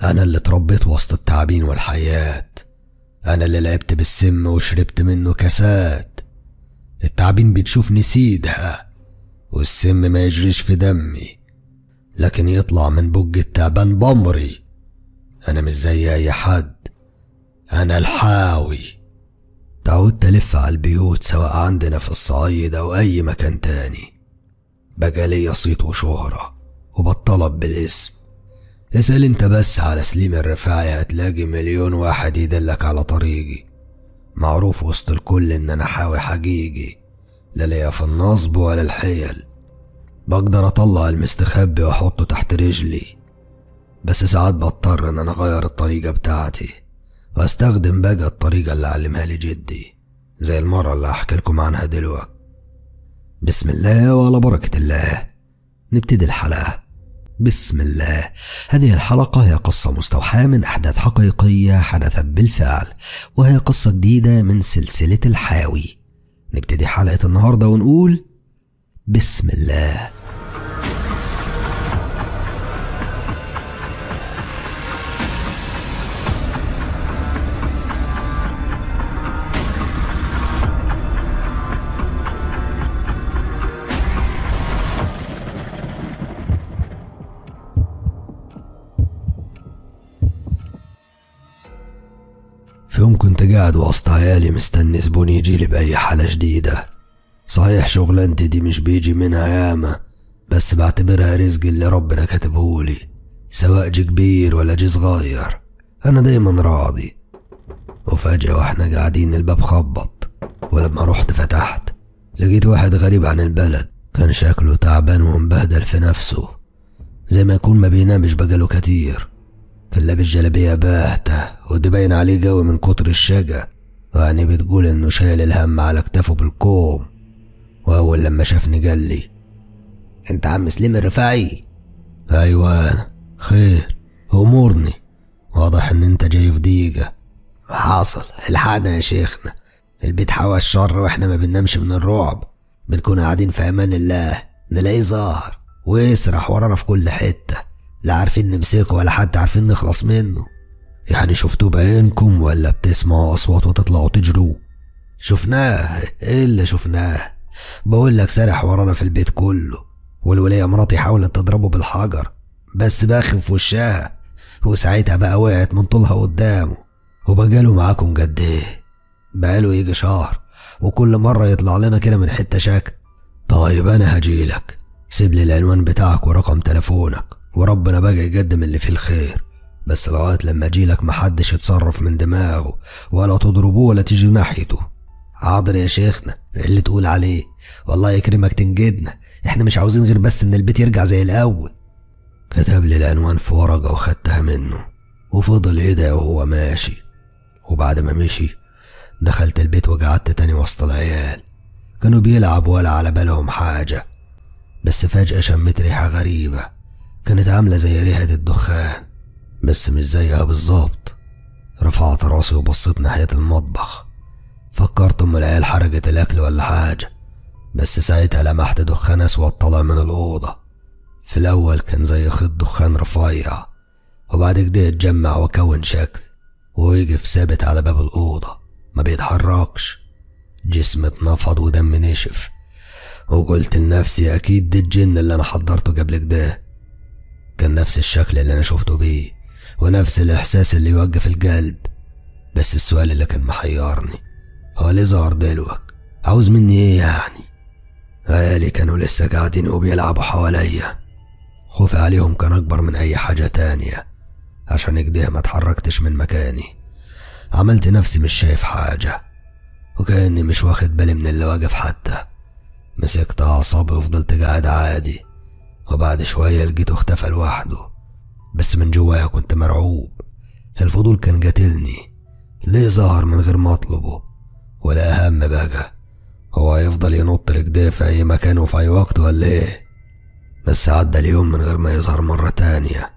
أنا اللي اتربيت وسط التعابين والحياة أنا اللي لعبت بالسم وشربت منه كاسات التعابين بتشوفني سيدها والسم ما يجريش في دمي لكن يطلع من بج التعبان بمري أنا مش زي أي حد أنا الحاوي تعودت ألف على البيوت سواء عندنا في الصعيد أو أي مكان تاني بقى ليا صيت وشهرة وبطلب بالاسم اسأل انت بس على سليم الرفاعي هتلاقي مليون واحد يدلك على طريقي معروف وسط الكل ان انا حاوي حقيقي لا ليا في النصب ولا الحيل بقدر اطلع المستخبي واحطه تحت رجلي بس ساعات بضطر ان انا اغير الطريقة بتاعتي واستخدم بقى الطريقة اللي علمها لي جدي زي المرة اللي هحكي لكم عنها دلوقتي بسم الله وعلى بركة الله نبتدي الحلقة بسم الله هذه الحلقة هي قصة مستوحاة من أحداث حقيقية حدثت بالفعل وهي قصة جديدة من سلسلة الحاوي نبتدي حلقة النهاردة ونقول بسم الله في يوم كنت قاعد وسط عيالي مستني زبون يجيلي بأي حالة جديدة صحيح شغلانتي دي مش بيجي منها ياما بس بعتبرها رزق اللي ربنا كاتبهولي سواء جي كبير ولا جي صغير أنا دايما راضي وفجأة واحنا قاعدين الباب خبط ولما رحت فتحت لقيت واحد غريب عن البلد كان شكله تعبان ومبهدل في نفسه زي ما يكون ما بينامش بقاله كتير كان لابس جلابية باهتة ودي باين عليه قوي من كتر الشقا وعني بتقول انه شايل الهم على كتافه بالكوم واول لما شافني قال لي انت عم سليم الرفاعي ايوه انا خير امورني واضح ان انت جاي في ضيقة حاصل الحقنا يا شيخنا البيت حوى الشر واحنا ما بننامش من الرعب بنكون قاعدين في امان الله نلاقيه ظاهر ويسرح ورانا في كل حته لا عارفين نمسكه ولا حتى عارفين نخلص منه يعني شفتوه بعينكم ولا بتسمعوا أصوات وتطلعوا تجروا شفناه ايه اللي شفناه بقول لك سرح ورانا في البيت كله والولية مراتي حاولت تضربه بالحجر بس باخن في وشها وساعتها بقى وقعت من طولها قدامه وبقاله معاكم قد ايه بقاله يجي شهر وكل مرة يطلع لنا كده من حتة شكل طيب أنا هجيلك سيب لي العنوان بتاعك ورقم تليفونك وربنا بقى يقدم اللي فيه الخير بس لغاية لما اجيلك محدش يتصرف من دماغه ولا تضربوه ولا تيجي ناحيته حاضر يا شيخنا اللي تقول عليه والله يكرمك تنجدنا احنا مش عاوزين غير بس ان البيت يرجع زي الاول كتب لي العنوان في ورقة وخدتها منه وفضل يدعي وهو ماشي وبعد ما مشي دخلت البيت وقعدت تاني وسط العيال كانوا بيلعبوا ولا على بالهم حاجة بس فجأة شميت ريحة غريبة كانت عاملة زي ريحة الدخان بس مش زيها بالظبط رفعت راسي وبصيت ناحية المطبخ فكرت ام العيال حرقت الاكل ولا حاجة بس ساعتها لمحت دخان اسود طالع من الأوضة في الأول كان زي خيط دخان رفيع وبعد كده اتجمع وكون شكل ووقف ثابت على باب الأوضة ما بيتحركش جسمي اتنفض ودم نشف وقلت لنفسي أكيد ده الجن اللي أنا حضرته قبل كده كان نفس الشكل اللي أنا شفته بيه ونفس الإحساس اللي يوقف القلب بس السؤال اللي كان محيرني هو ليه ظهر دلوك عاوز مني ايه يعني عيالي كانوا لسه قاعدين وبيلعبوا حواليا خوفي عليهم كان أكبر من أي حاجة تانية عشان كده ما اتحركتش من مكاني عملت نفسي مش شايف حاجة وكأني مش واخد بالي من اللي واقف حتى مسكت أعصابي وفضلت قاعد عادي وبعد شوية لقيته اختفى لوحده بس من جوايا كنت مرعوب الفضول كان قاتلني ليه ظهر من غير ما أطلبه ولا أهم بقى هو هيفضل ينط لكده في أي مكان وفي أي وقت ولا إيه بس عدى اليوم من غير ما يظهر مرة تانية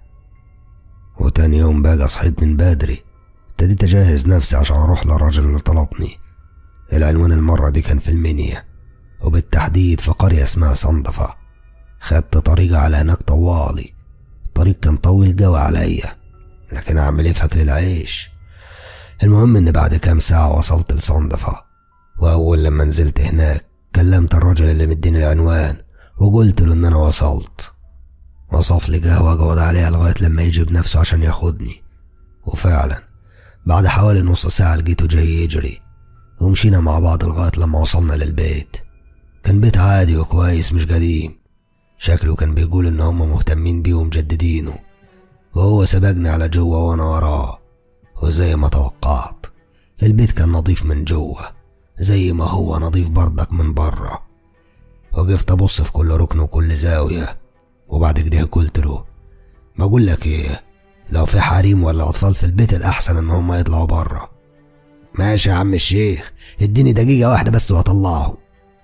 وتاني يوم بقى صحيت من بدري ابتديت أجهز نفسي عشان أروح للراجل اللي طلبني العنوان المرة دي كان في المنيا وبالتحديد في قرية اسمها صندفة خدت طريق على هناك طوالي الطريق كان طويل جوي عليا لكن أعمل إيه في أكل العيش المهم إن بعد كام ساعة وصلت لصندفة وأول لما نزلت هناك كلمت الراجل اللي مديني العنوان وقلت له إن أنا وصلت وصف لي قهوة أقعد عليها لغاية لما يجي بنفسه عشان ياخدني وفعلا بعد حوالي نص ساعة لقيته جاي يجري ومشينا مع بعض لغاية لما وصلنا للبيت كان بيت عادي وكويس مش قديم شكله كان بيقول إن هما مهتمين بيه ومجددينه وهو سبقني على جوه وأنا وراه وزي ما توقعت البيت كان نظيف من جوه زي ما هو نظيف بردك من بره وقفت أبص في كل ركن وكل زاوية وبعد كده قلت له بقول لك ايه لو في حريم ولا أطفال في البيت الأحسن إن هما يطلعوا بره ماشي يا عم الشيخ اديني دقيقة واحدة بس وأطلعهم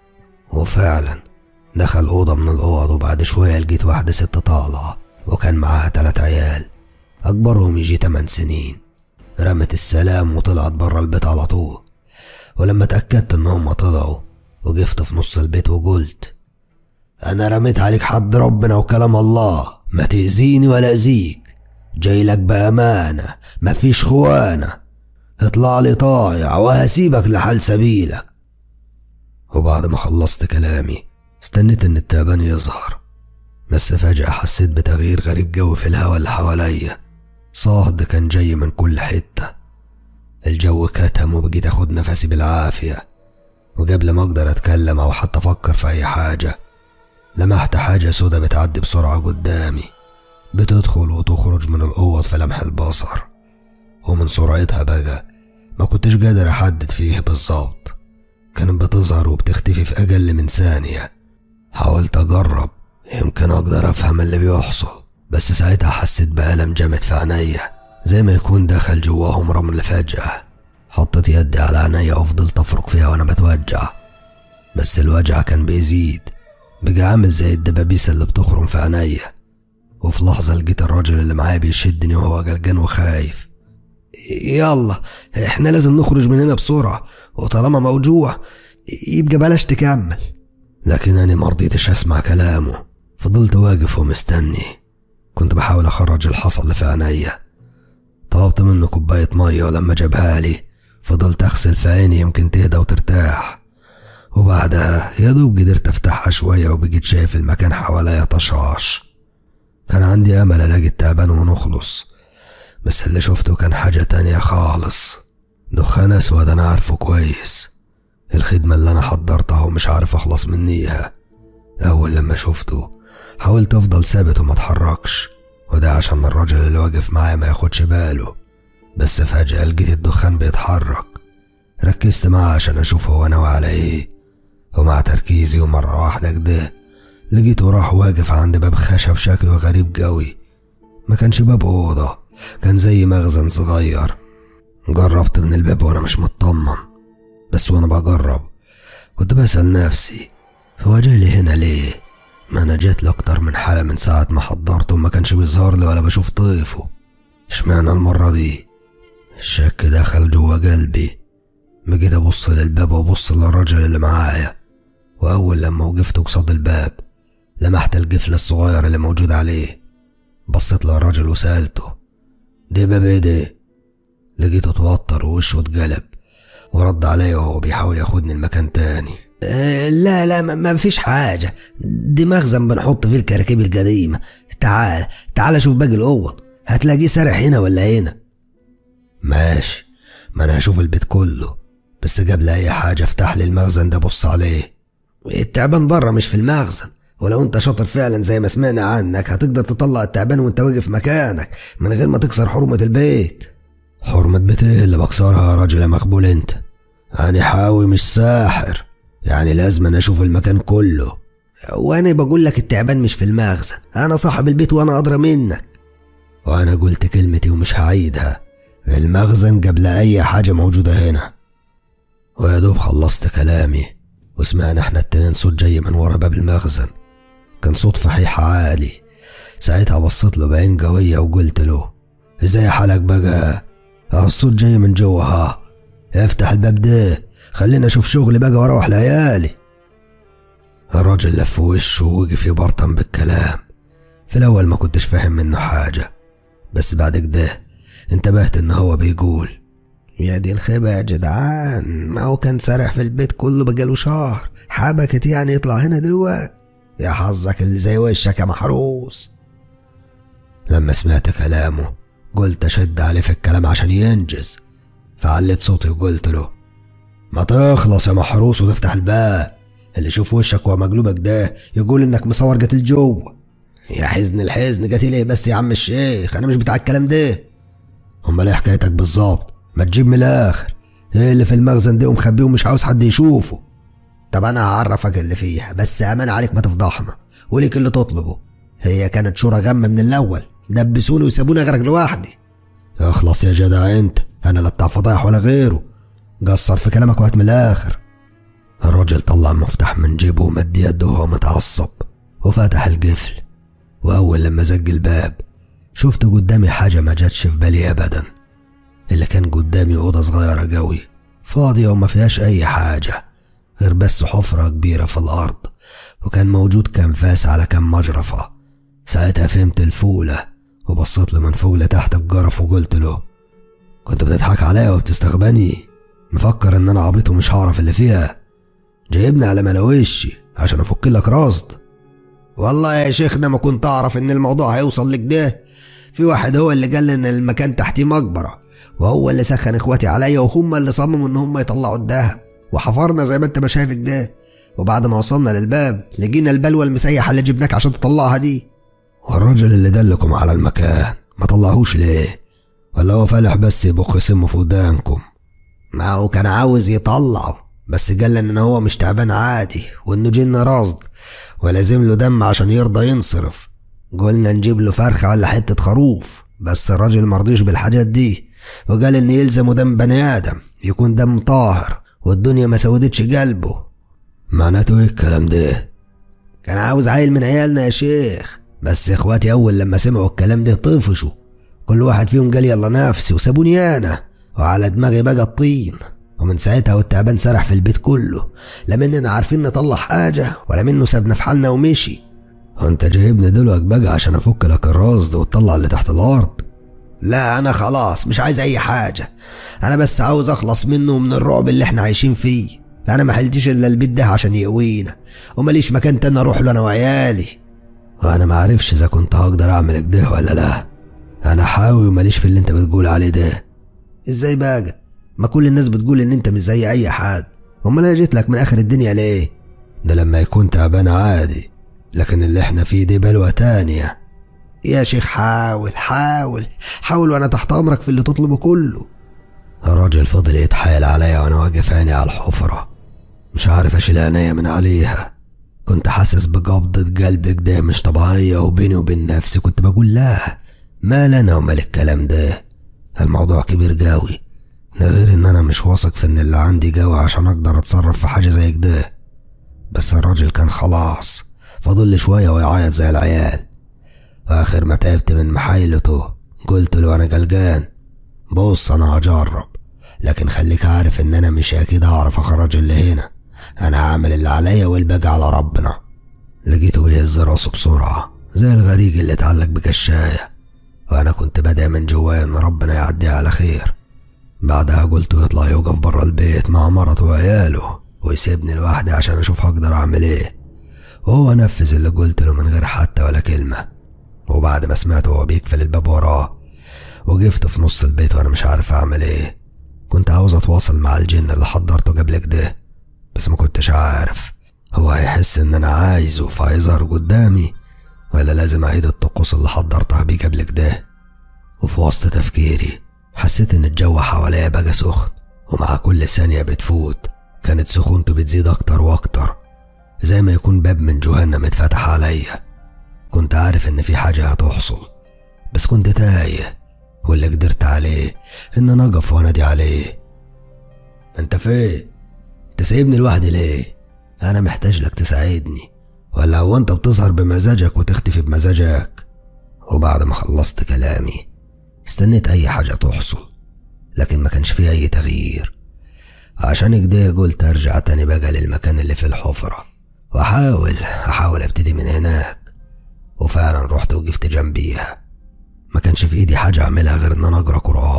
وفعلا دخل أوضة من الأوض وبعد شوية لقيت واحدة ست طالعة وكان معاها تلات عيال أكبرهم يجي تمن سنين رمت السلام وطلعت برا البيت على طول ولما اتأكدت إن هما طلعوا وقفت في نص البيت وقلت أنا رميت عليك حد ربنا وكلام الله ما تأذيني ولا أذيك جاي لك بأمانة مفيش خوانة اطلع لي طايع وهسيبك لحال سبيلك وبعد ما خلصت كلامي استنيت ان التعبان يظهر بس فجأة حسيت بتغيير غريب جو في الهوا اللي حواليا صهد كان جاي من كل حتة الجو كتم وبقيت اخد نفسي بالعافية وقبل ما اقدر اتكلم او حتى افكر في اي حاجة لمحت حاجة سودا بتعدي بسرعة قدامي بتدخل وتخرج من الأوض في لمح البصر ومن سرعتها بقى ما كنتش قادر أحدد فيه بالظبط كانت بتظهر وبتختفي في أقل من ثانية حاولت أجرب يمكن أقدر أفهم اللي بيحصل بس ساعتها حسيت بألم جامد في عينيا زي ما يكون دخل جواهم رمل فجأة حطيت يدي على عينيا وفضلت أفرك فيها وأنا بتوجع بس الوجع كان بيزيد بقى عامل زي الدبابيس اللي بتخرم في عينيا وفي لحظة لقيت الراجل اللي معايا بيشدني وهو قلقان وخايف يلا احنا لازم نخرج من هنا بسرعة وطالما موجوع يبقى بلاش تكمل لكن أنا مرضيتش أسمع كلامه فضلت واقف ومستني كنت بحاول أخرج الحصى اللي في عينيا طلبت منه كوباية مية ولما جابها لي فضلت أغسل في عيني يمكن تهدى وترتاح وبعدها يا دوب قدرت أفتحها شوية وبقيت شايف المكان حواليا طشاش كان عندي أمل ألاقي التعبان ونخلص بس اللي شفته كان حاجة تانية خالص دخان أسود أنا عارفه كويس الخدمة اللي أنا حضرتها ومش عارف أخلص منيها أول لما شفته حاولت أفضل ثابت وما اتحركش وده عشان الراجل اللي واقف معايا ما ياخدش باله بس فجأة لقيت الدخان بيتحرك ركزت معاه عشان أشوف هو ناوي على إيه ومع تركيزي ومرة واحدة كده لقيته راح واقف عند باب خشب شكله غريب قوي ما كانش باب أوضة كان زي مخزن صغير جربت من الباب وأنا مش مطمن بس وأنا بجرب كنت بسأل نفسي هو جاي هنا ليه ما أنا جيت لأكتر من حالة من ساعة ما حضرت وما كانش بيظهر لي ولا بشوف طيفه اشمعنى المرة دي الشك دخل جوا قلبي بقيت أبص للباب وأبص للراجل اللي معايا وأول لما وقفت قصاد الباب لمحت القفل الصغير اللي موجود عليه بصيت للراجل وسألته ده باب ايه ده؟ لقيته اتوتر ووشه اتقلب ورد عليا وهو بيحاول ياخدني المكان تاني أه لا لا ما فيش حاجة دي مخزن بنحط فيه الكراكيب القديمة تعال تعال شوف باقي الأوض هتلاقيه سارح هنا ولا هنا ماشي ما أنا هشوف البيت كله بس قبل أي حاجة افتح لي المخزن ده بص عليه التعبان بره مش في المخزن ولو انت شاطر فعلا زي ما سمعنا عنك هتقدر تطلع التعبان وانت واقف مكانك من غير ما تكسر حرمة البيت حرمة بيت ايه اللي بكسرها يا راجل يا مقبول انت أنا حاوي مش ساحر يعني لازم أنا أشوف المكان كله وانا بقول لك التعبان مش في المخزن انا صاحب البيت وانا ادرى منك وأنا قلت كلمتي ومش هعيدها المخزن قبل أي حاجة موجودة هنا ويا دوب خلصت كلامي وسمعنا احنا التنين صوت جاي من ورا باب المخزن كان صوت فحيح عالي ساعتها بصيت له بعين قوية وقلت له ازاي حالك بقى اه الصوت جاي من جوا ها افتح الباب ده خلينا اشوف شغلي بقى واروح لعيالي الراجل لف وشه ووقف يبرطم بالكلام في الاول ما كنتش فاهم منه حاجة بس بعد كده انتبهت ان هو بيقول يا دي الخيبة يا جدعان ما هو كان سارح في البيت كله بقاله شهر حبكت يعني يطلع هنا دلوقتي يا حظك اللي زي وشك يا محروس لما سمعت كلامه قلت اشد عليه في الكلام عشان ينجز فعليت صوتي وقلت له ما تخلص يا محروس وتفتح الباب اللي يشوف وشك ومقلوبك ده يقول انك مصور قتل جوه يا حزن الحزن قتل ايه بس يا عم الشيخ انا مش بتاع الكلام ده امال ايه حكايتك بالظبط ما تجيب من الاخر ايه اللي في المخزن ده ومخبيه ومش عاوز حد يشوفه طب انا هعرفك اللي فيها بس امان عليك ما تفضحنا وليك اللي تطلبه هي كانت شورى غم من الاول دبسوني وسابوني اغرق لوحدي اخلص يا جدع انت انا لا بتاع فضايح ولا غيره قصر في كلامك وقت من الاخر الراجل طلع مفتاح من جيبه ومد يده وهو متعصب وفتح القفل واول لما زق الباب شفت قدامي حاجة ما جاتش في بالي ابدا اللي كان قدامي أوضة صغيرة قوي فاضية وما فيهاش أي حاجة غير بس حفرة كبيرة في الأرض وكان موجود كنفاس على كم مجرفة ساعتها فهمت الفولة وبصيت له من فوق لتحت بجرف وقلت له كنت بتضحك عليا وبتستغبني مفكر ان انا عبيط ومش هعرف اللي فيها جايبني على ملاوشي عشان افك لك رصد والله يا شيخنا ما كنت اعرف ان الموضوع هيوصل لك ده في واحد هو اللي قال لي ان المكان تحتيه مقبره وهو اللي سخن اخواتي عليا وهم اللي صمموا ان هم يطلعوا الدهب وحفرنا زي ما انت ما شايف ده وبعد ما وصلنا للباب لقينا البلوه المسيحه اللي جبناك عشان تطلعها دي والراجل اللي دلكم على المكان ما طلعهوش ليه ولا هو فالح بس يبخ سمه في ودانكم ما هو كان عاوز يطلعه بس قال ان هو مش تعبان عادي وانه جن رصد ولازم له دم عشان يرضى ينصرف قلنا نجيب له فرخة ولا حتة خروف بس الراجل مرضيش بالحاجات دي وقال ان يلزمه دم بني ادم يكون دم طاهر والدنيا ما سودتش قلبه معناته ايه الكلام ده كان عاوز عيل من عيالنا يا شيخ بس اخواتي اول لما سمعوا الكلام ده طفشوا كل واحد فيهم قال يلا نفسي وسابوني انا وعلى دماغي بقى الطين ومن ساعتها والتعبان سرح في البيت كله لا مننا عارفين نطلع حاجة ولا منه سابنا في حالنا ومشي وانت جايبني دلوقتي بقى عشان افك لك الرصد وتطلع اللي تحت الارض لا انا خلاص مش عايز اي حاجة انا بس عاوز اخلص منه ومن الرعب اللي احنا عايشين فيه انا ما حلتش الا البيت ده عشان يقوينا وماليش مكان تاني اروح له انا وعيالي وانا ما عارفش اذا كنت هقدر اعمل كده ولا لا انا حاوي وماليش في اللي انت بتقول عليه ده ازاي بقى ما كل الناس بتقول ان انت مش زي اي حد امال انا جيت لك من اخر الدنيا ليه ده لما يكون تعبان عادي لكن اللي احنا فيه دي بلوة تانية يا شيخ حاول حاول حاول وانا تحت امرك في اللي تطلبه كله الراجل فضل يتحايل عليا وانا واقف عيني على الحفرة مش عارف اشيل عينيا من عليها كنت حاسس بقبضة قلب كده مش طبيعية وبيني وبين نفسي كنت بقول لا ما لنا ومال الكلام ده الموضوع كبير قوي ده غير ان انا مش واثق في ان اللي عندي قوي عشان اقدر اتصرف في حاجة زي كده بس الراجل كان خلاص فاضل لي شوية ويعيط زي العيال واخر ما تعبت من محايلته قلت له انا قلقان بص انا هجرب لكن خليك عارف ان انا مش اكيد هعرف اخرج اللي هنا انا هعمل اللي عليا والباقي على ربنا لقيته بيهز راسه بسرعة زي الغريق اللي اتعلق بكشاية وانا كنت بدأ من جوايا ان ربنا يعديها على خير بعدها قلت يطلع يوقف برا البيت مع مرته وعياله ويسيبني لوحدي عشان اشوف هقدر اعمل ايه وهو نفذ اللي قلت له من غير حتى ولا كلمة وبعد ما سمعته وهو بيقفل الباب وراه وقفت في نص البيت وانا مش عارف اعمل ايه كنت عاوز اتواصل مع الجن اللي حضرته قبل كده بس ما كنتش عارف هو هيحس ان انا عايزه فهيظهر قدامي ولا لازم اعيد الطقوس اللي حضرتها بيه قبل كده وفي وسط تفكيري حسيت ان الجو حواليا بقى سخن ومع كل ثانية بتفوت كانت سخونته بتزيد اكتر واكتر زي ما يكون باب من جهنم اتفتح عليا كنت عارف ان في حاجة هتحصل بس كنت تايه واللي قدرت عليه ان انا اقف وانادي عليه انت فين انت سايبني لوحدي ليه انا محتاج لك تساعدني ولا هو انت بتظهر بمزاجك وتختفي بمزاجك وبعد ما خلصت كلامي استنيت اي حاجة تحصل لكن ما كانش فيه اي تغيير عشان كده قلت ارجع تاني بقى للمكان اللي في الحفرة واحاول احاول ابتدي من هناك وفعلا رحت وقفت جنبيها ما كانش في ايدي حاجة اعملها غير ان انا اقرا قرآن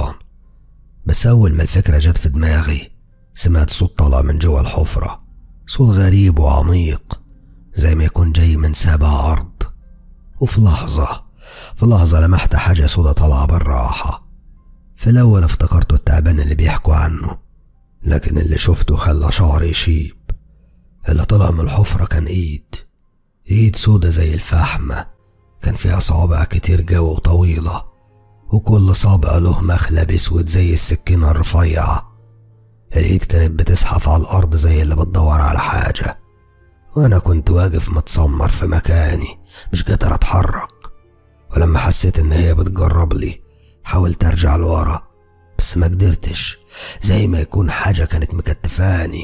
بس أول ما الفكرة جت في دماغي سمعت صوت طالع من جوا الحفرة صوت غريب وعميق زي ما يكون جاي من سابع أرض وفي لحظة في لحظة لمحت حاجة سودة طالعة بالراحة في الأول افتكرته التعبان اللي بيحكوا عنه لكن اللي شفته خلى شعري يشيب اللي طلع من الحفرة كان إيد إيد سودة زي الفحمة كان فيها صوابع كتير جو وطويلة وكل صابع له مخلب اسود زي السكينة الرفيعة الإيد كانت بتزحف على الأرض زي اللي بتدور على حاجة وأنا كنت واقف متسمر في مكاني مش قادر أتحرك ولما حسيت إن هي بتجرب لي حاولت أرجع لورا بس ما قدرتش زي ما يكون حاجة كانت مكتفاني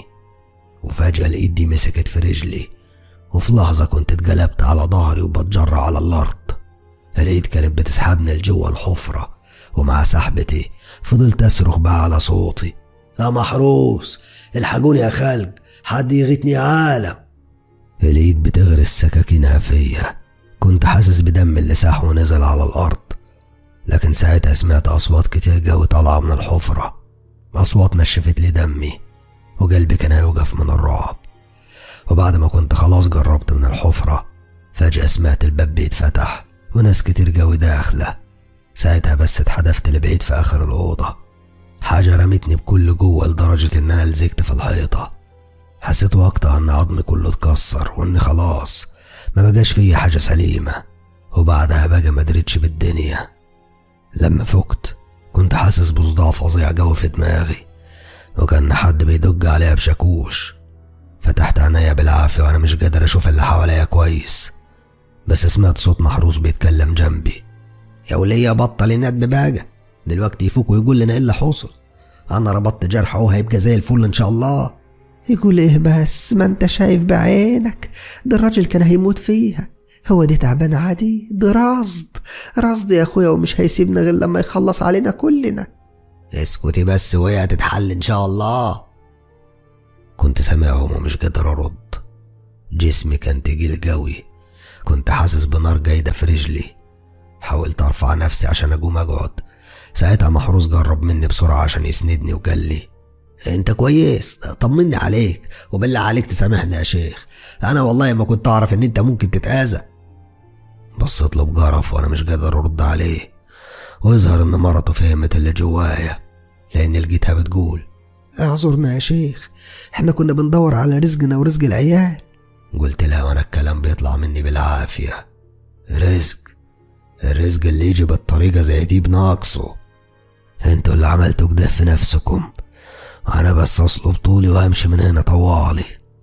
وفجأة الإيد دي مسكت في رجلي وفي لحظة كنت اتقلبت على ظهري وبتجرع على الأرض الإيد كانت بتسحبني لجوه الحفرة ومع سحبتي فضلت أصرخ بقى على صوتي يا محروس الحقوني يا خلق حد يغيتني يا عالم الإيد بتغرس سكاكينها فيا كنت حاسس بدم اللي ساح ونزل على الأرض لكن ساعتها سمعت أصوات كتير جو طالعة من الحفرة أصوات نشفت لي دمي وقلبي كان هيوقف من الرعب وبعد ما كنت خلاص جربت من الحفرة فجأة سمعت الباب بيتفتح وناس كتير جوي داخلة ساعتها بس اتحدفت لبعيد في آخر الأوضة حاجة رمتني بكل جوه لدرجة إن أنا لزقت في الحيطة حسيت وقتها إن عظمي كله اتكسر وإن خلاص ما بقاش فيا حاجة سليمة وبعدها بقى ما دريتش بالدنيا لما فقت كنت حاسس بصداع فظيع جو في دماغي وكان حد بيدق عليها بشاكوش فتحت عينيا بالعافية وأنا مش قادر أشوف اللي حواليا كويس بس سمعت صوت محروس بيتكلم جنبي يا ولية بطل الندب بقى دلوقتي يفوق ويقول لنا ايه اللي حصل انا ربطت جرحه وهيبقى زي الفل ان شاء الله يقول ايه بس ما انت شايف بعينك ده الراجل كان هيموت فيها هو دي تعبان عادي ده رصد رصد يا اخويا ومش هيسيبنا غير لما يخلص علينا كلنا اسكتي بس وهي هتتحل ان شاء الله كنت سامعهم ومش قادر ارد جسمي كان تقيل قوي كنت حاسس بنار جايده في رجلي حاولت ارفع نفسي عشان اقوم اقعد ساعتها محروس جرب مني بسرعه عشان يسندني وقال لي انت كويس طمني عليك وبالله عليك تسامحني يا شيخ انا والله ما كنت اعرف ان انت ممكن تتاذى بصيت له بجرف وانا مش قادر ارد عليه ويظهر ان مرته فهمت اللي جوايا لان لقيتها بتقول اعذرنا يا شيخ احنا كنا بندور على رزقنا ورزق العيال قلت لها وانا الكلام بيطلع مني بالعافيه رزق الرزق اللي يجي بالطريقه زي دي بناقصه انتوا اللي عملتوا كده في نفسكم انا بس اصلب طولي وامشي من هنا طوالي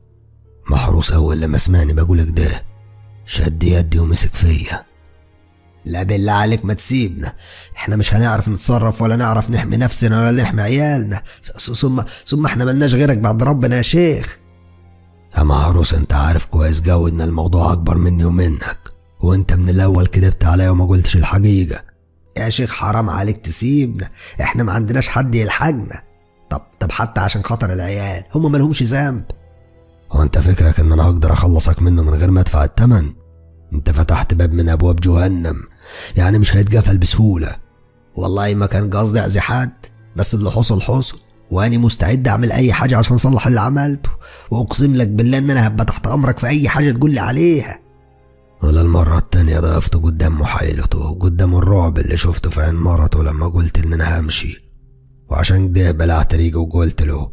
محروس اول لما سمعني بقول كده شد يدي ومسك فيا لا بالله عليك ما تسيبنا احنا مش هنعرف نتصرف ولا نعرف نحمي نفسنا ولا نحمي عيالنا ثم ثم احنا ملناش غيرك بعد ربنا يا شيخ يا محروس انت عارف كويس جو ان الموضوع اكبر مني ومنك وانت من الاول كدبت عليا وما قلتش الحقيقه يا شيخ حرام عليك تسيبنا احنا ما عندناش حد يلحقنا طب طب حتى عشان خاطر العيال هم مالهمش ذنب هو انت فكرك ان انا هقدر اخلصك منه من غير ما ادفع التمن انت فتحت باب من ابواب جهنم يعني مش هيتقفل بسهوله والله ما كان قصدي اذي حد بس اللي حصل حصل واني مستعد اعمل اي حاجه عشان اصلح اللي عملته واقسم لك بالله ان انا هبقى تحت امرك في اي حاجه تقول لي عليها ولا المرة التانية ضعفت قدام محايلته وقدام الرعب اللي شفته في عين مرته لما قلت إن أنا همشي وعشان كده بلعت ريقه وقلت له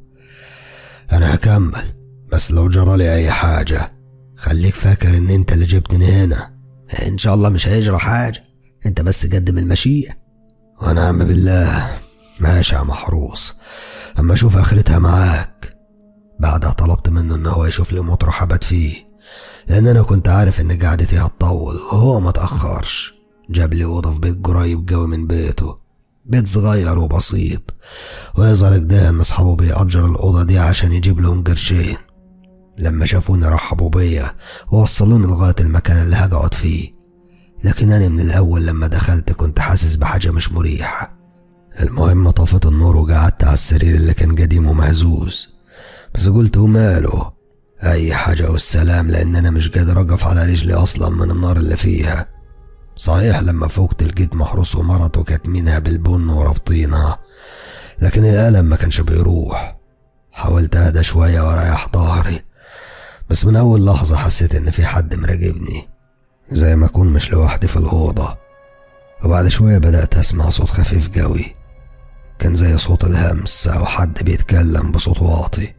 أنا هكمل بس لو جرالي أي حاجة خليك فاكر إن أنت اللي جبتني هنا إن شاء الله مش هيجرى حاجة أنت بس قدم المشيئة ونعم بالله ماشي يا محروس أما أشوف آخرتها معاك بعدها طلبت منه إن هو يشوف لي مطرح أبات فيه لأن أنا كنت عارف إن قعدتي هتطول وهو ما تأخرش جاب لي أوضة في بيت قريب جوي من بيته بيت صغير وبسيط ويظهر كده إن أصحابه بيأجر الأوضة دي عشان يجيب لهم قرشين لما شافوني رحبوا بيا ووصلوني لغاية المكان اللي هقعد فيه لكن أنا من الأول لما دخلت كنت حاسس بحاجة مش مريحة المهم طفيت النور وقعدت على السرير اللي كان قديم ومهزوز بس قلت وماله أي حاجة والسلام لأن أنا مش قادر أقف على رجلي أصلا من النار اللي فيها صحيح لما فوقت لقيت محروس ومرته كاتمينها بالبن ورابطينها لكن الألم ما كانش بيروح حاولت أهدى شوية وأريح ظهري بس من أول لحظة حسيت إن في حد مراقبني زي ما أكون مش لوحدي في الأوضة وبعد شوية بدأت أسمع صوت خفيف جوي كان زي صوت الهمس أو حد بيتكلم بصوت واطي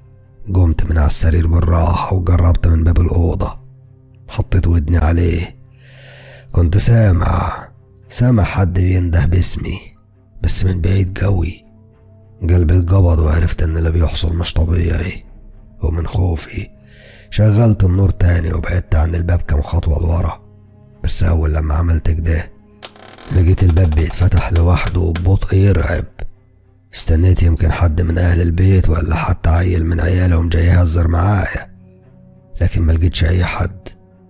قمت من على السرير بالراحة وجربت من باب الأوضة حطيت ودني عليه كنت سامع سامع حد بينده باسمي بس من بعيد جوي قلبي اتقبض وعرفت ان اللي بيحصل مش طبيعي ومن خوفي شغلت النور تاني وبعدت عن الباب كام خطوة لورا بس أول لما عملت كده لقيت الباب بيتفتح لوحده ببطء يرعب استنيت يمكن حد من أهل البيت ولا حتى عيل من عيالهم جاي يهزر معايا لكن ما لقيتش أي حد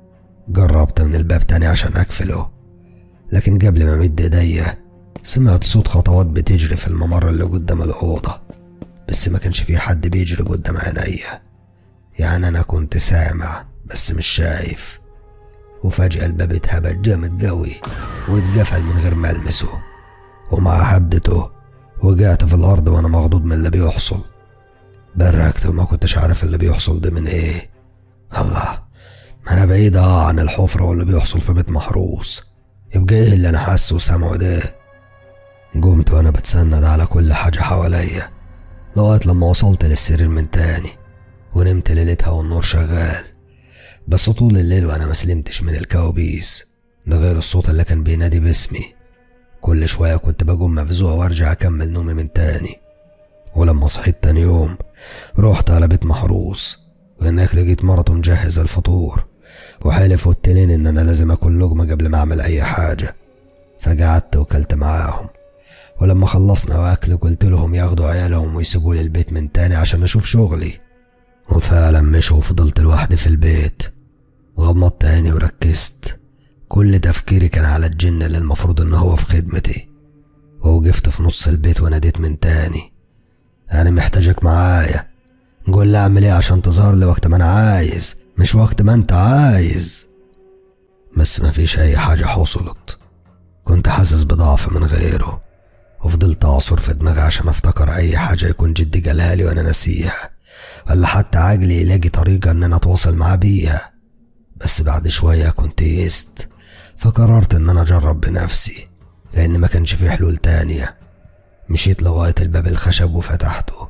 جربت من الباب تاني عشان أقفله لكن قبل ما أمد إيديا سمعت صوت خطوات بتجري في الممر اللي قدام الأوضة بس ما كانش في حد بيجري قدام عينيا يعني أنا كنت سامع بس مش شايف وفجأة الباب اتهبت جامد قوي واتقفل من غير ما ألمسه ومع هبدته وقعت في الأرض وأنا مخضوض من اللي بيحصل بركت وما كنتش عارف اللي بيحصل ده من إيه الله ما أنا بعيد آه عن الحفرة واللي بيحصل في بيت محروس يبقى إيه اللي أنا حاسه وسامعه ده قمت وأنا بتسند على كل حاجة حواليا لغاية لما وصلت للسرير من تاني ونمت ليلتها والنور شغال بس طول الليل وأنا مسلمتش من الكوابيس ده غير الصوت اللي كان بينادي باسمي كل شوية كنت بقوم مفزوع وارجع أكمل نومي من تاني ولما صحيت تاني يوم رحت على بيت محروس وهناك لقيت مرته مجهز الفطور وحلفوا التنين إن أنا لازم أكل لقمة قبل ما أعمل أي حاجة فقعدت وكلت معاهم ولما خلصنا وأكل قلت لهم ياخدوا عيالهم ويسيبوا لي البيت من تاني عشان أشوف شغلي وفعلا مشوا وفضلت لوحدي في البيت غمضت عيني وركزت كل تفكيري كان على الجن اللي المفروض ان هو في خدمتي ووقفت في نص البيت وناديت من تاني انا محتاجك معايا قول لي اعمل ايه عشان تظهر لي وقت ما انا عايز مش وقت ما انت عايز بس مفيش اي حاجة حصلت كنت حاسس بضعف من غيره وفضلت اعصر في دماغي عشان افتكر اي حاجة يكون جدي قالها لي وانا ناسيها ولا حتى عقلي يلاقي طريقة ان انا اتواصل معاه بيها بس بعد شوية كنت يئست فقررت ان انا اجرب بنفسي لان ما كانش في حلول تانية مشيت لغاية الباب الخشب وفتحته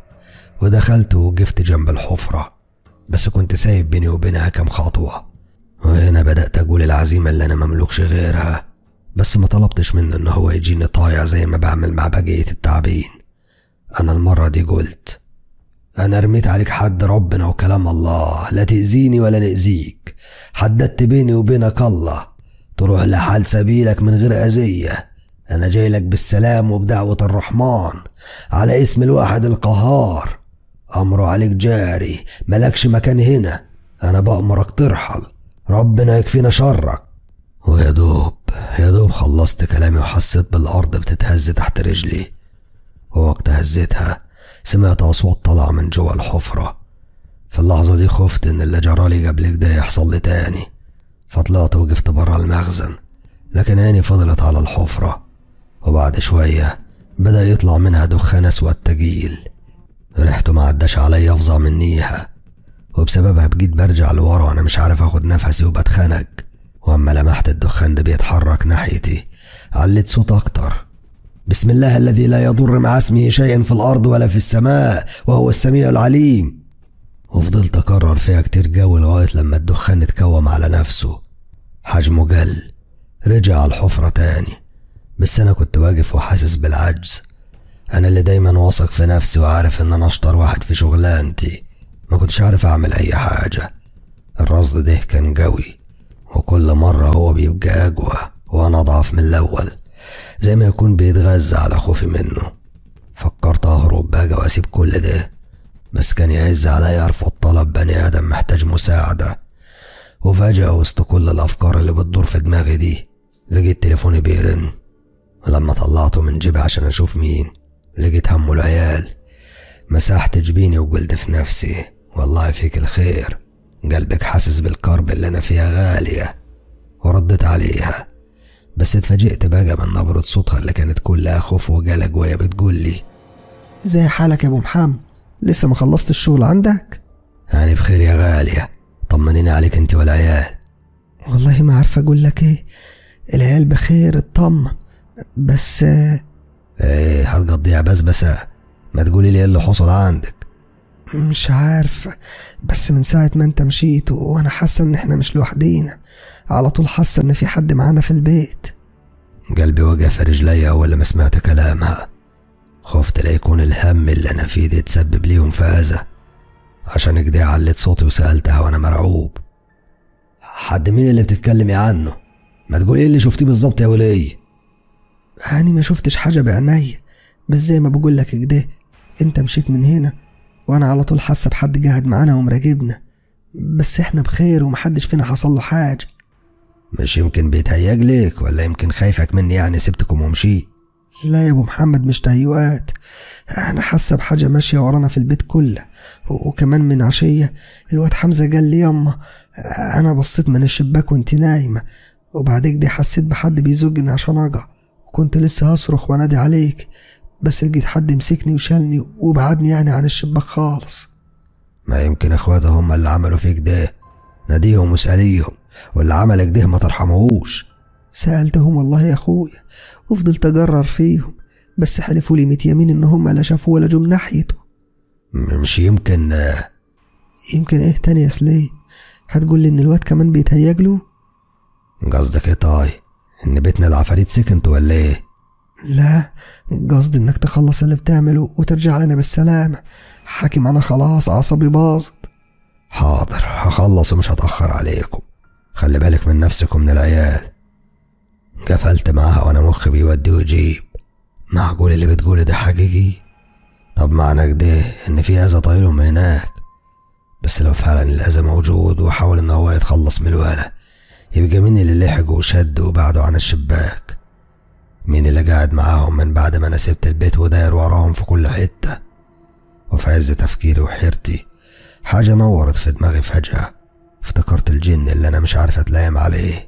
ودخلت ووقفت جنب الحفرة بس كنت سايب بيني وبينها كام خطوة وهنا بدأت أقول العزيمة اللي أنا مملوكش غيرها بس ما طلبتش منه إن هو يجيني طايع زي ما بعمل مع بقية التعبين أنا المرة دي قلت أنا رميت عليك حد ربنا وكلام الله لا تأذيني ولا نأذيك حددت بيني وبينك الله تروح لحال سبيلك من غير أذية أنا جاي لك بالسلام وبدعوة الرحمن على اسم الواحد القهار أمره عليك جاري ملكش مكان هنا أنا بأمرك ترحل ربنا يكفينا شرك ويا دوب يا دوب خلصت كلامي وحسيت بالأرض بتتهز تحت رجلي ووقت هزتها سمعت أصوات طالعة من جوا الحفرة في اللحظة دي خفت إن اللي جرالي قبل كده يحصل لي تاني فطلعت وقفت برا المخزن لكن عيني فضلت على الحفرة وبعد شوية بدأ يطلع منها دخان أسود تقيل ريحته ما عداش عليا أفظع منيها وبسببها بجيت برجع لورا وأنا مش عارف أخد نفسي وبتخنق وأما لمحت الدخان ده بيتحرك ناحيتي عليت صوت أكتر بسم الله الذي لا يضر مع اسمه شيء في الأرض ولا في السماء وهو السميع العليم وفضلت أكرر فيها كتير جو لغاية لما الدخان اتكوم على نفسه حجمه قل رجع على الحفرة تاني بس أنا كنت واقف وحاسس بالعجز أنا اللي دايما واثق في نفسي وعارف إن أنا أشطر واحد في شغلانتي ما كنتش عارف أعمل أي حاجة الرصد ده كان قوي وكل مرة هو بيبقى أقوى وأنا أضعف من الأول زي ما يكون بيتغذى على خوفي منه فكرت أهرب بقى وأسيب كل ده بس كان يعز عليا أرفض طلب بني آدم محتاج مساعدة وفجأة وسط كل الأفكار اللي بتدور في دماغي دي لقيت تليفوني بيرن ولما طلعته من جيبي عشان أشوف مين لقيت همه العيال مسحت جبيني وقلت في نفسي والله فيك الخير قلبك حاسس بالكرب اللي أنا فيها غالية وردت عليها بس اتفاجئت بقى من نبرة صوتها اللي كانت كلها خوف وقلق وهي بتقول لي زي حالك يا ابو محمد لسه ما خلصت الشغل عندك أنا بخير يا غالية طمنيني عليك انت والعيال والله ما عارف اقول لك ايه العيال بخير اطمن بس آه، ايه هتقضيها بسبسة ما تقولي لي ايه اللي حصل عندك مش عارف بس من ساعة ما انت مشيت وانا حاسة ان احنا مش لوحدينا على طول حاسة ان في حد معانا في البيت قلبي وقع في رجلي أول ما سمعت كلامها خفت لا يكون الهم اللي أنا فيه ده يتسبب ليهم في أذى عشان كده عليت صوتي وسألتها وأنا مرعوب حد مين اللي بتتكلمي عنه ما تقولي ايه اللي شفتيه بالظبط يا ولي هاني ما شفتش حاجة بعينيا بس زي ما بقول لك كده انت مشيت من هنا وانا على طول حاسة بحد قاعد معانا ومراقبنا بس احنا بخير ومحدش فينا حصل له حاجة مش يمكن بيتهيأ لك ولا يمكن خايفك مني يعني سبتكم ومشيت لا يا ابو محمد مش تهيؤات انا حاسه بحاجه ماشيه ورانا في البيت كله و- وكمان من عشيه الواد حمزه قال لي ياما انا بصيت من الشباك وانت نايمه وبعد كده حسيت بحد بيزجني عشان اقع وكنت لسه هصرخ وانادي عليك بس لقيت حد مسكني وشالني وبعدني يعني عن الشباك خالص ما يمكن اخواته هم اللي عملوا فيك ده ناديهم واسأليهم واللي عملك ده ما ترحمهوش سألتهم والله يا أخويا وفضلت أجرر فيهم بس حلفوا لي ميت يمين إن هم لا شافوه ولا جم ناحيته م- مش يمكن آه، يمكن إيه تاني يا سليه هتقول لي إن الواد كمان بيتهيج له قصدك ايه طاي ان بيتنا العفاريت سكنت ولا ايه لا قصدي إنك تخلص اللي بتعمله وترجع لنا بالسلامة حاكم أنا خلاص أعصابي باظت حاضر هخلص ومش هتأخر عليكم خلي بالك من نفسك ومن العيال قفلت معاها وانا مخي بيودي ويجيب معقول اللي بتقوله ده حقيقي طب معنى كده ان في اذى طايلهم هناك بس لو فعلا الاذى موجود وحاول ان هو يتخلص من الولا يبقى مين اللي لحقه وشد وبعده عن الشباك مين اللي قاعد معاهم من بعد ما انا سبت البيت وداير وراهم في كل حته وفي عز تفكيري وحيرتي حاجة نورت في دماغي فجأة افتكرت الجن اللي أنا مش عارف أتلايم عليه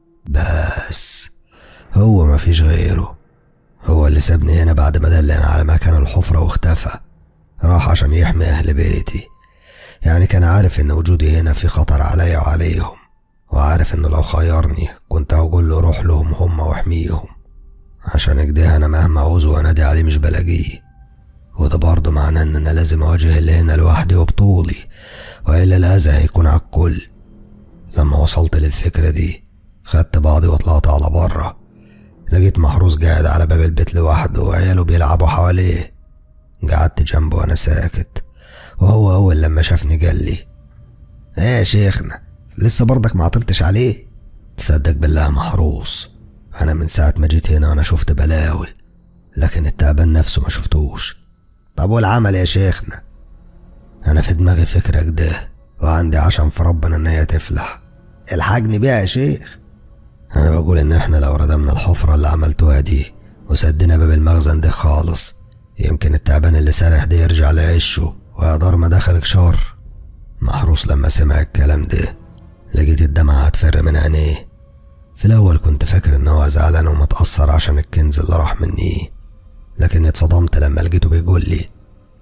بس هو مفيش غيره هو اللي سابني هنا بعد ما دلنا على مكان الحفرة واختفى راح عشان يحمي أهل بيتي يعني كان عارف إن وجودي هنا في خطر عليا وعليهم وعارف إنه لو خيرني كنت هقول له روح لهم هم واحميهم عشان كده أنا مهما عوز وأنادي عليه مش بلاقيه وده برضه معناه ان انا لازم اواجه اللي هنا لوحدي وبطولي والا الاذى هيكون على الكل لما وصلت للفكرة دي خدت بعضي وطلعت على بره لقيت محروس قاعد على باب البيت لوحده وعياله بيلعبوا حواليه قعدت جنبه وانا ساكت وهو اول لما شافني قال لي ايه يا شيخنا لسه برضك ما عطرتش عليه تصدق بالله محروس انا من ساعة ما جيت هنا وانا شفت بلاوي لكن التعبان نفسه ما شفتوش طب والعمل يا شيخنا انا في دماغي فكرة كده وعندي عشم في ربنا ان هي تفلح الحقني بيها يا شيخ انا بقول ان احنا لو ردمنا الحفرة اللي عملتوها دي وسدنا باب المخزن ده خالص يمكن التعبان اللي سارح ده يرجع لعشه ويقدر ما دخلك شر محروس لما سمع الكلام ده لقيت الدمعة هتفر من عينيه في الأول كنت فاكر إن هو زعلان ومتأثر عشان الكنز اللي راح مني لكن اتصدمت لما لقيته بيقول لي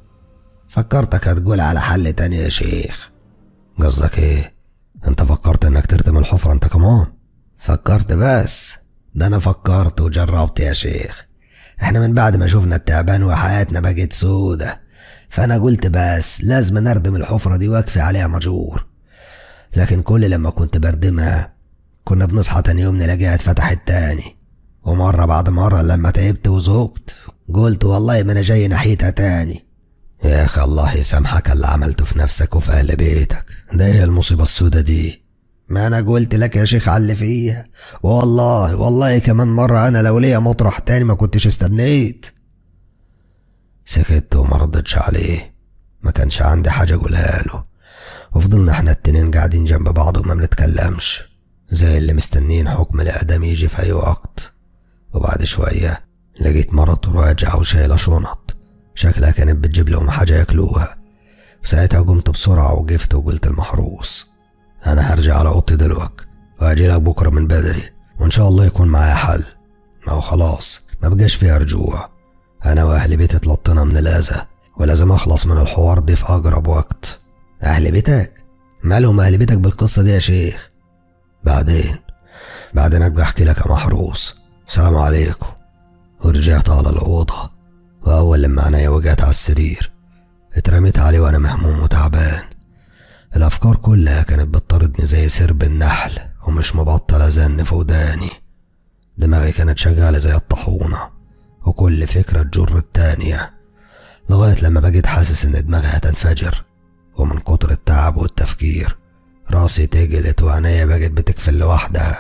فكرتك هتقول على حل تاني يا شيخ قصدك ايه انت فكرت انك ترتم الحفرة انت كمان فكرت بس ده انا فكرت وجربت يا شيخ احنا من بعد ما شفنا التعبان وحياتنا بقت سودة فانا قلت بس لازم نردم الحفرة دي واكفي عليها مجور لكن كل لما كنت بردمها كنا بنصحى تاني يوم نلاقيها اتفتحت تاني ومرة بعد مرة لما تعبت وزهقت قلت والله ما انا جاي ناحيتها تاني يا اخي الله يسامحك اللي عملته في نفسك وفي اهل بيتك ده هي المصيبة السودة دي ما انا قلت لك يا شيخ على اللي فيها والله والله كمان مرة انا لو ليا مطرح تاني ما كنتش استنيت سكت وما ردتش عليه ما كانش عندي حاجة اقولها له وفضلنا احنا التنين قاعدين جنب بعض وما بنتكلمش زي اللي مستنين حكم الإعدام يجي في أي وقت وبعد شوية لقيت مرته راجعة وشايلة شنط شكلها كانت بتجيب لهم حاجة ياكلوها ساعتها قمت بسرعة وقفت وقلت المحروس أنا هرجع على أوضتي دلوقتي وهاجي لك بكرة من بدري وإن شاء الله يكون معايا حل ما هو خلاص ما بقاش فيها رجوع أنا وأهل بيتي اتلطنا من الأذى ولازم أخلص من الحوار دي في أقرب وقت أهل بيتك مالهم أهل بيتك بالقصة دي يا شيخ بعدين بعدين أبقى أحكي لك يا محروس سلام عليكم ورجعت على الأوضة وأول لما عينيا وجعت على السرير اترميت عليه وأنا مهموم وتعبان الأفكار كلها كانت بتطاردني زي سرب النحل ومش مبطل أزن في وداني دماغي كانت شغالة زي الطاحونة وكل فكرة تجر التانية لغاية لما بقيت حاسس إن دماغي هتنفجر ومن كتر التعب والتفكير راسي تجلت وعينيا بقت بتكفل لوحدها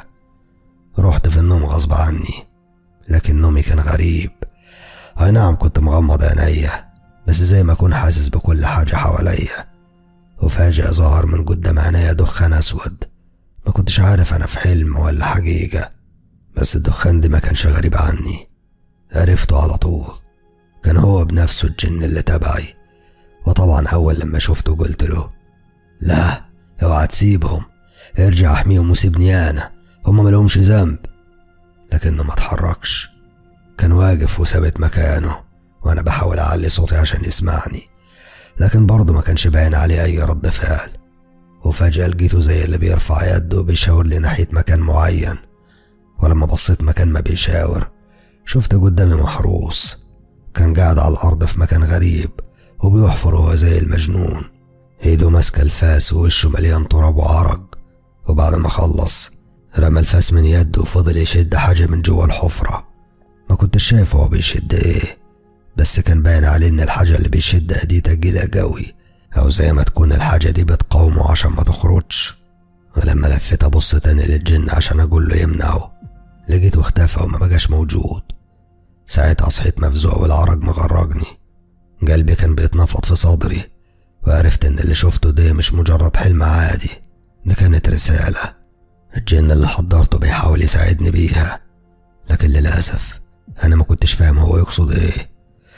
رحت في النوم غصب عني لكن نومي كان غريب أي نعم كنت مغمض عينيا بس زي ما أكون حاسس بكل حاجة حواليا وفجأة ظهر من قدام عينيا دخان أسود ما كنتش عارف أنا في حلم ولا حقيقة بس الدخان ده ما كانش غريب عني عرفته على طول كان هو بنفسه الجن اللي تبعي وطبعا أول لما شفته قلت له لا اوعى تسيبهم ارجع احميهم وسيبني أنا هما ملهمش ذنب لكنه ما اتحركش كان واقف وثابت مكانه وأنا بحاول أعلي صوتي عشان يسمعني لكن برضه ما كانش باين عليه أي رد فعل وفجأة لقيته زي اللي بيرفع يده وبيشاور لي ناحية مكان معين ولما بصيت مكان ما بيشاور شفت قدامي محروس كان قاعد على الأرض في مكان غريب وبيحفر وهو زي المجنون ايده ماسكة الفاس ووشه مليان تراب وعرق وبعد ما خلص رمى الفاس من يده وفضل يشد حاجة من جوه الحفرة ما كنتش شايف هو بيشد ايه بس كان باين عليه ان الحاجة اللي بيشدها دي تقيلة قوي او زي ما تكون الحاجة دي بتقاومه عشان ما تخرجش ولما لفيت ابص تاني للجن عشان اقول له يمنعه لقيته اختفى وما بقاش موجود ساعتها صحيت مفزوع والعرج مغرجني قلبي كان بيتنفض في صدري وعرفت ان اللي شفته ده مش مجرد حلم عادي ده كانت رسالة الجن اللي حضرته بيحاول يساعدني بيها لكن للأسف أنا ما كنتش فاهم هو يقصد إيه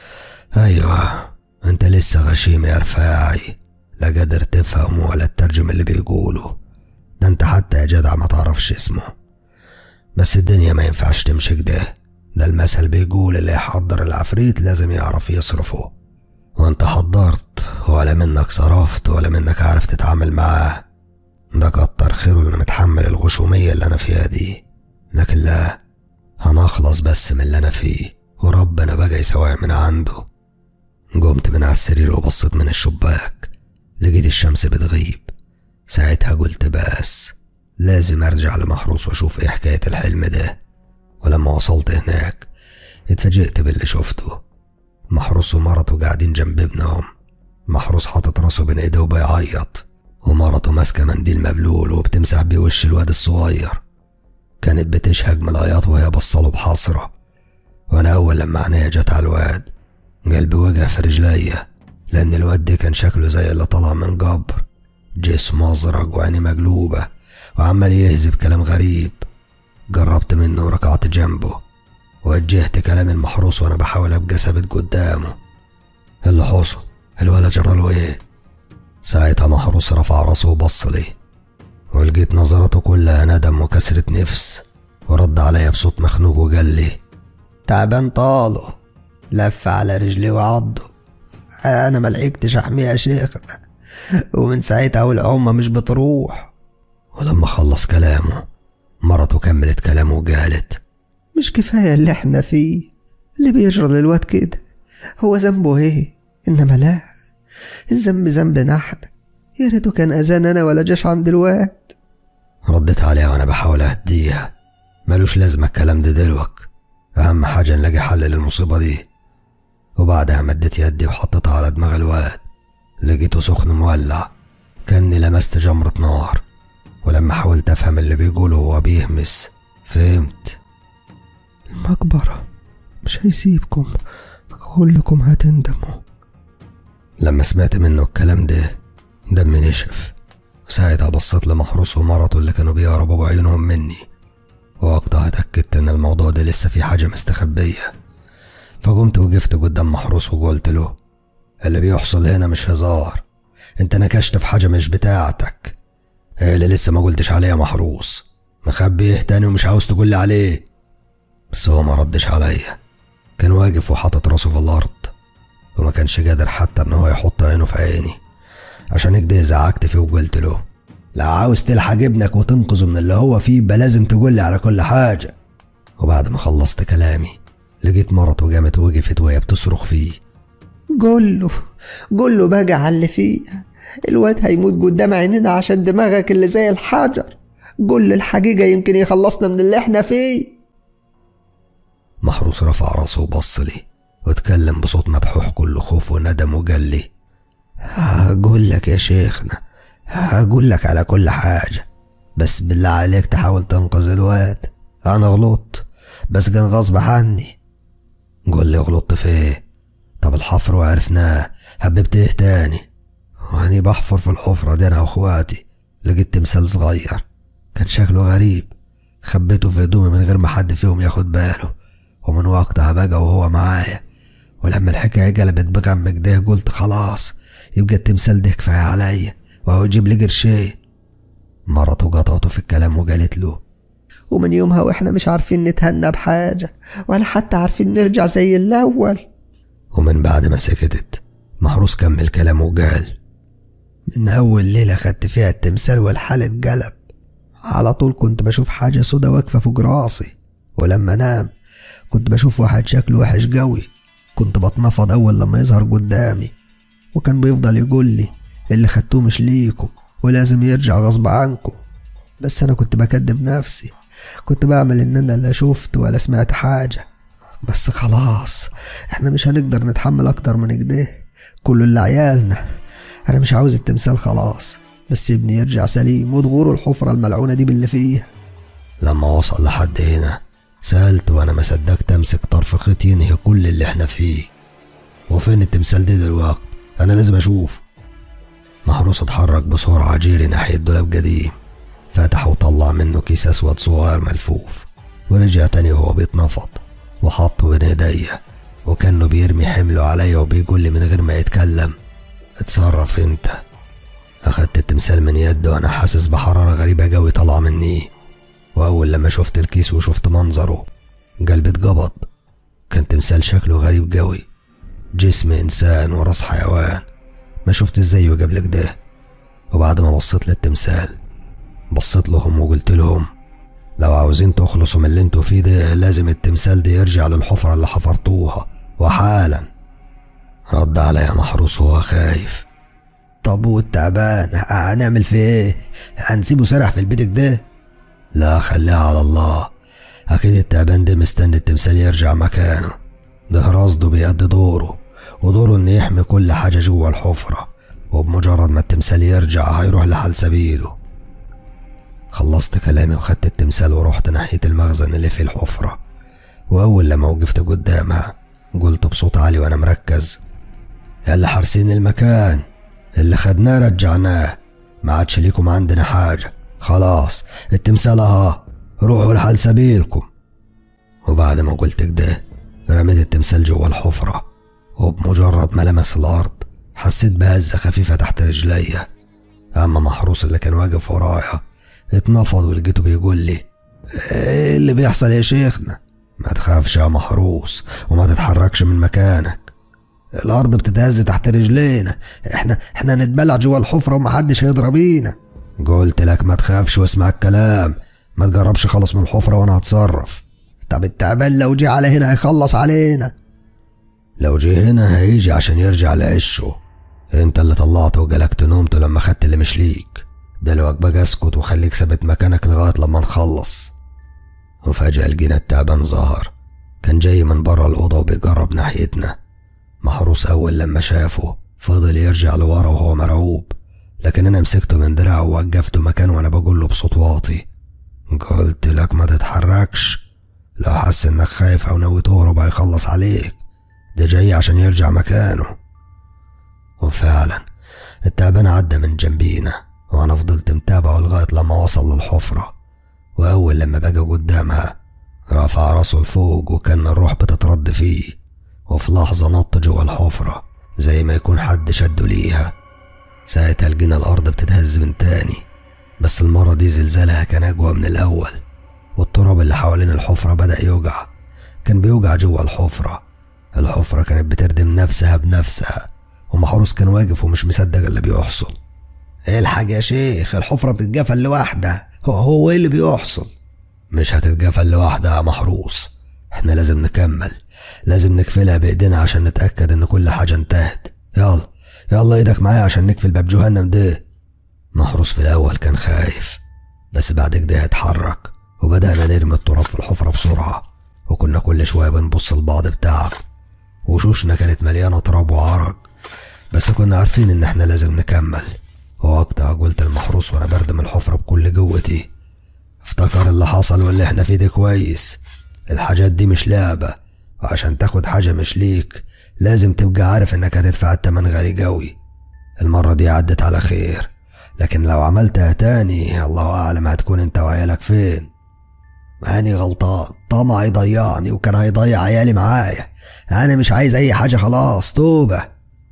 أيوة أنت لسه غشيم يا رفاعي لا قادر تفهم ولا تترجم اللي بيقوله ده أنت حتى يا جدع ما تعرفش اسمه بس الدنيا ما ينفعش تمشي كده ده المثل بيقول اللي يحضر العفريت لازم يعرف يصرفه وانت حضرت ولا منك صرفت ولا منك عارف تتعامل معاه ده كتر خيره اللي متحمل الغشومية اللي أنا فيها دي لكن لا هنخلص بس من اللي أنا فيه وربنا بقى يسوي من عنده قمت من على السرير وبصيت من الشباك لقيت الشمس بتغيب ساعتها قلت بس لازم أرجع لمحروس وأشوف إيه حكاية الحلم ده ولما وصلت هناك اتفاجئت باللي شفته محروس ومرته قاعدين جنب ابنهم محروس حاطط راسه بين ايديه وبيعيط ومرته ماسكة منديل مبلول وبتمسح بيه وش الواد الصغير كانت بتشهق من العياط وهي بصله بحسرة وأنا أول لما عينيا جت على الواد قلبي وجع في رجليا لأن الواد ده كان شكله زي اللي طلع من قبر جسمه أزرق وعينيه مقلوبة وعمال يهزب كلام غريب جربت منه وركعت جنبه وجهت كلام المحروس وأنا بحاول أبقى ثابت قدامه اللي حصل الولد جراله إيه ساعتها محروس رفع راسه وبص لي ولقيت نظرته كلها ندم وكسرة نفس ورد عليا بصوت مخنوق وقال لي تعبان طاله لف على رجلي وعضه انا ملحقتش احميه يا شيخ ومن ساعتها والعمة مش بتروح ولما خلص كلامه مرته كملت كلامه وقالت مش كفاية اللي احنا فيه اللي بيجرى للواد كده هو ذنبه ايه انما لا الذنب ذنبنا احنا يا ريته كان اذان انا ولا جاش عند الواد رديت عليها وانا بحاول اهديها ملوش لازمة الكلام ده دلوك اهم حاجة نلاقي حل للمصيبة دي وبعدها مديت يدي وحطيتها على دماغ الواد لقيته سخن مولع كأني لمست جمرة نار ولما حاولت أفهم اللي بيقوله وهو بيهمس فهمت المقبرة مش هيسيبكم كلكم هتندموا لما سمعت منه الكلام ده دمي نشف ساعتها بصيت لمحروس ومرته اللي كانوا بيهربوا بعيونهم مني ووقتها اتأكدت إن الموضوع ده لسه فيه حاجة مستخبية فقمت وقفت قدام محروس وقلت له اللي بيحصل هنا مش هزار انت نكشت في حاجة مش بتاعتك ايه اللي لسه ما قلتش عليه يا محروس مخبي ايه تاني ومش عاوز تقول لي عليه بس هو ما ردش عليا كان واقف وحاطط راسه في الأرض وما كانش قادر حتى إن هو يحط عينه في عيني عشان كده زعقت فيه وقلت له لو عاوز تلحق ابنك وتنقذه من اللي هو فيه يبقى لازم تقولي على كل حاجة وبعد ما خلصت كلامي لقيت مرته قامت وقفت وهي بتصرخ فيه قول له قول له بقى على اللي فيه الواد هيموت قدام عينينا عشان دماغك اللي زي الحجر قول له الحقيقة يمكن يخلصنا من اللي احنا فيه محروس رفع راسه وبص لي واتكلم بصوت مبحوح كله خوف وندم وقال لي هقول لك يا شيخنا هقول لك على كل حاجة بس بالله عليك تحاول تنقذ الواد أنا غلطت بس كان غصب عني قول لي غلطت في ايه طب الحفر وعرفناه حببت ايه تاني واني بحفر في الحفرة دي انا واخواتي لقيت تمثال صغير كان شكله غريب خبيته في هدومي من غير ما حد فيهم ياخد باله ومن وقتها بقى وهو معايا ولما الحكاية قلبت بغم كده قلت خلاص يبقى التمثال ده كفاية عليا وهو يجيب لي قرشين مرته قطعته في الكلام وقالت له ومن يومها واحنا مش عارفين نتهنى بحاجة ولا حتى عارفين نرجع زي الأول ومن بعد ما سكتت محروس كمل كلامه وقال من أول ليلة خدت فيها التمثال والحال اتقلب على طول كنت بشوف حاجة سودا واقفة فوق راسي ولما نام كنت بشوف واحد شكله وحش قوي كنت بتنفض أول لما يظهر قدامي وكان بيفضل يقول لي اللي خدتوه مش ليكم ولازم يرجع غصب عنكم بس أنا كنت بكدب نفسي كنت بعمل إن أنا لا شفت ولا سمعت حاجة بس خلاص احنا مش هنقدر نتحمل أكتر من كده كل اللي عيالنا أنا مش عاوز التمثال خلاص بس ابني يرجع سليم وتغور الحفرة الملعونة دي باللي فيها لما وصل لحد هنا سألت وأنا ما صدقت أمسك طرف خيط ينهي كل اللي احنا فيه وفين التمثال ده دلوقتي أنا لازم أشوف محروس اتحرك بسرعة جري ناحية دولاب قديم فتح وطلع منه كيس أسود صغير ملفوف ورجع تاني وهو بيتنفض وحطه بين ايديا وكأنه بيرمي حمله عليا وبيقول لي من غير ما يتكلم اتصرف انت أخدت التمثال من يده وأنا حاسس بحرارة غريبة جوي طالعة مني وأول لما شفت الكيس وشفت منظره قلبي اتقبض كان تمثال شكله غريب جوي جسم إنسان وراس حيوان ما شفت زيه قبل كده وبعد ما بصيت للتمثال بصيت لهم وقلت لهم لو عاوزين تخلصوا من اللي انتوا فيه ده لازم التمثال ده يرجع للحفرة اللي حفرتوها وحالا رد عليا محروس وهو خايف طب والتعبان هنعمل فيه ايه هنسيبه سرح في البيت ده لا خليها على الله أكيد التعبان ده مستني التمثال يرجع مكانه ده رصده بيأدي دوره ودوره إنه يحمي كل حاجة جوه الحفرة وبمجرد ما التمثال يرجع هيروح لحال سبيله خلصت كلامي وخدت التمثال ورحت ناحية المخزن اللي في الحفرة وأول لما وقفت قدامها قلت بصوت عالي وأنا مركز يا اللي حارسين المكان اللي خدناه رجعناه ما عادش ليكم عندنا حاجة خلاص التمثال اها روحوا لحال سبيلكم وبعد ما قلت كده رميت التمثال جوه الحفرة وبمجرد ما لمس الأرض حسيت بهزة خفيفة تحت رجليا أما محروس اللي كان واقف ورايا اتنفض ولقيته بيقول لي ايه اللي بيحصل يا شيخنا ما تخافش يا محروس وما تتحركش من مكانك الارض بتتهز تحت رجلينا احنا احنا نتبلع جوه الحفره ومحدش هيضربينا قلت لك ما تخافش واسمع الكلام ما تجربش خلص من الحفره وانا هتصرف طب التعبان لو جه على هنا هيخلص علينا لو جه هنا هيجي عشان يرجع لعشه انت اللي طلعته وجلكت نومته لما خدت اللي مش ليك دلوقتي بقى اسكت وخليك ثابت مكانك لغايه لما نخلص وفجأة لقينا التعبان ظهر كان جاي من بره الأوضة وبيجرب ناحيتنا محروس أول لما شافه فضل يرجع لورا وهو مرعوب لكن أنا مسكته من دراعه ووقفته مكانه وأنا بقول له بصوت واطي قلت لك ما تتحركش لو حس إنك خايف أو ناوي تهرب هيخلص عليك ده جاي عشان يرجع مكانه وفعلا التعبان عدى من جنبينا وأنا فضلت متابعه لغاية لما وصل للحفرة وأول لما بقى قدامها رفع راسه لفوق وكان الروح بتترد فيه وفي لحظة نط جوه الحفرة زي ما يكون حد شده ليها ساعتها لقينا الأرض بتتهز من تاني بس المرة دي زلزالها كان أقوى من الأول والتراب اللي حوالين الحفرة بدأ يوجع كان بيوجع جوه الحفرة الحفرة كانت بتردم نفسها بنفسها ومحروس كان واقف ومش مصدق اللي بيحصل الحاج يا شيخ الحفرة بتتقفل لوحدها هو, هو ايه اللي بيحصل مش هتتقفل لوحدها يا محروس احنا لازم نكمل لازم نقفلها بايدينا عشان نتأكد ان كل حاجة انتهت يلا يلا ايدك معايا عشان نقفل باب جهنم ده محروس في الاول كان خايف بس بعد كده اتحرك وبدأنا نرمي التراب في الحفرة بسرعة وكنا كل شوية بنبص لبعض بتاعه وشوشنا كانت مليانة تراب وعرق بس كنا عارفين إن إحنا لازم نكمل ووقتها قلت المحروس وأنا بردم الحفرة بكل قوتي افتكر اللي حصل واللي إحنا فيه ده كويس الحاجات دي مش لعبة وعشان تاخد حاجة مش ليك لازم تبقى عارف إنك هتدفع التمن غالي قوي المرة دي عدت على خير لكن لو عملتها تاني الله أعلم هتكون أنت وعيالك فين ماني غلطان طمع يضيعني وكان هيضيع عيالي معايا انا مش عايز اي حاجه خلاص توبه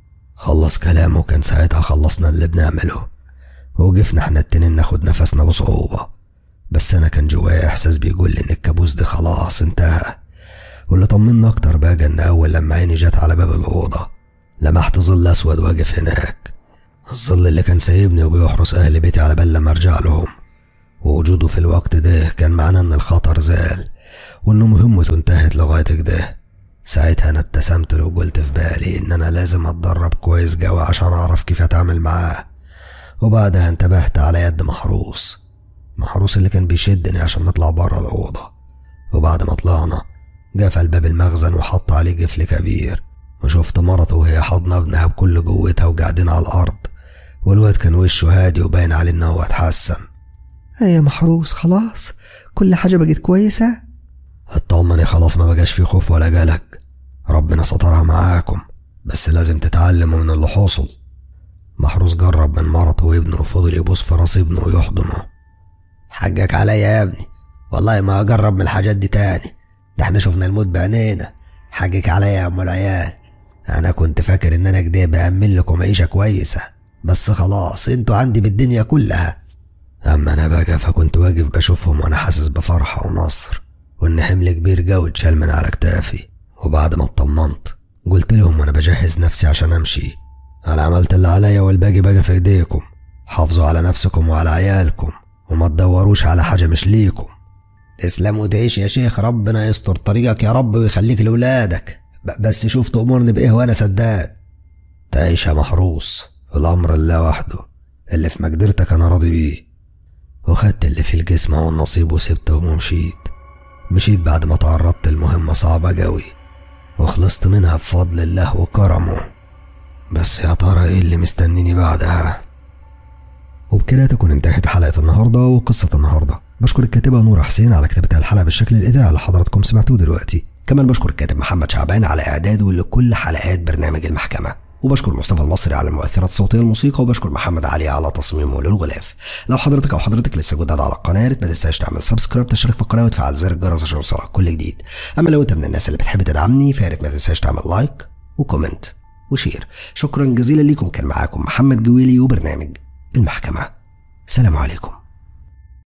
خلص كلامه كان ساعتها خلصنا اللي بنعمله وقفنا احنا التنين ناخد نفسنا بصعوبة بس أنا كان جوايا إحساس بيقول لي إن الكابوس ده خلاص انتهى واللي طمنا أكتر بقى إن أول لما عيني جت على باب الأوضة لمحت ظل أسود واقف هناك الظل اللي كان سايبني وبيحرس أهل بيتي على بال لما أرجع لهم ووجوده في الوقت ده كان معناه إن الخطر زال وإنه مهمته انتهت لغاية كده ساعتها أنا ابتسمت له وقلت في بالي إن أنا لازم أتدرب كويس جوا عشان أعرف كيف أتعامل معاه وبعدها انتبهت على يد محروس محروس اللي كان بيشدني عشان نطلع بره الأوضة وبعد ما طلعنا قفل باب المخزن وحط عليه قفل كبير وشفت مرته وهي حاضنة ابنها بكل قوتها وقاعدين على الأرض والواد كان وشه هادي وباين عليه إن هو اتحسن ايه يا محروس خلاص كل حاجة بقت كويسة اطمني خلاص ما بقاش في خوف ولا قلق ربنا سترها معاكم بس لازم تتعلموا من اللي حصل محروس جرب من مرته وابنه وفضل يبوس في راس ابنه ويحضنه حقك عليا يا ابني والله ما اجرب من الحاجات دي تاني ده احنا شفنا الموت بعينينا حقك عليا يا ام العيال انا كنت فاكر ان انا كده بأمن لكم عيشة كويسة بس خلاص انتوا عندي بالدنيا كلها أما أنا بقى فكنت واقف بشوفهم وأنا حاسس بفرحة ونصر وإن حمل كبير جو اتشال من على كتافي وبعد ما اطمنت قلت لهم وأنا بجهز نفسي عشان أمشي أنا عملت اللي عليا والباقي بقى في إيديكم حافظوا على نفسكم وعلى عيالكم وما تدوروش على حاجة مش ليكم تسلم وتعيش يا شيخ ربنا يستر طريقك يا رب ويخليك لولادك ب- بس شوف تأمرني بإيه وأنا سداد تعيش يا محروس الأمر الله وحده اللي في مقدرتك أنا راضي بيه وخدت اللي في الجسم والنصيب وسبتهم ومشيت مشيت بعد ما تعرضت لمهمة صعبة قوي وخلصت منها بفضل الله وكرمه بس يا ترى ايه اللي مستنيني بعدها وبكده تكون انتهت حلقة النهاردة وقصة النهاردة بشكر الكاتبة نورة حسين على كتابة الحلقة بالشكل الإذاعي اللي حضراتكم سمعتوه دلوقتي كمان بشكر الكاتب محمد شعبان على إعداده لكل حلقات برنامج المحكمة وبشكر مصطفى المصري على المؤثرات الصوتية الموسيقى وبشكر محمد علي على تصميمه للغلاف لو حضرتك أو حضرتك لسه جداد على القناة يا ريت ما تنساش تعمل سبسكرايب تشترك في القناة وتفعل زر الجرس عشان يوصلك كل جديد أما لو أنت من الناس اللي بتحب تدعمني فيا ريت ما تنساش تعمل لايك وكومنت وشير شكرا جزيلا ليكم كان معاكم محمد جويلي وبرنامج المحكمة سلام عليكم